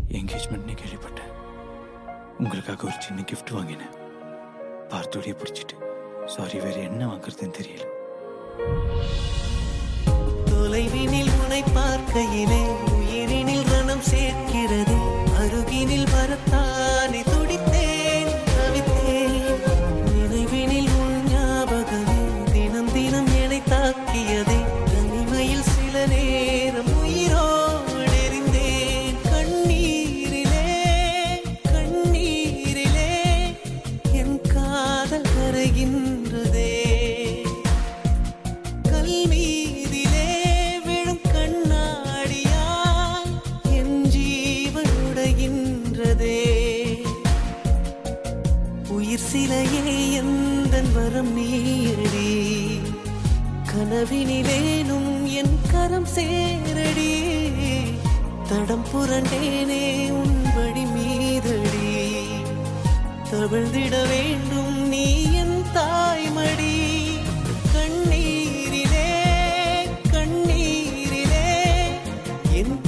என்கேஜ்மெண்ட்னு கேள்விப்பட்டேன் உங்களுக்காக ஒரு சின்ன gift வாங்கினேன் பார்த்தோடைய பிடிச்சிட்டு சாரி வேறு என்ன வாங்குறதுன்னு தெரியல தொலைவினில் உனை பார்க்கையிலே உயிரினில் ரணம் சேர்க்கிறது அருகினில் வரத்தானே துடித்தேன் தவித்தேன் நினைவினில் உன் ஞாபகமே தினம் தினம் என்னை தாக்கியதே தனிமையில் சில நேரம் உயிரோடு எரிந்தேன் கண்ணீரிலே கண்ணீரிலே என் காதல் கரைகின்றதே கல்மீதிலே விழும் கண்ணாடியால் என் ஜீவன் உடைகின்றதே உயிர் சிலையே எந்தன் வரம் நீரடி கனவினிலேனும் என் கரம் சேரடி தடம் புரண்டேனே உன் வழி மீதடி தவிழ்ந்திட வேண்டும் நீ என் தாய்மடி கண்ணீரிலே கண்ணீரிலே என்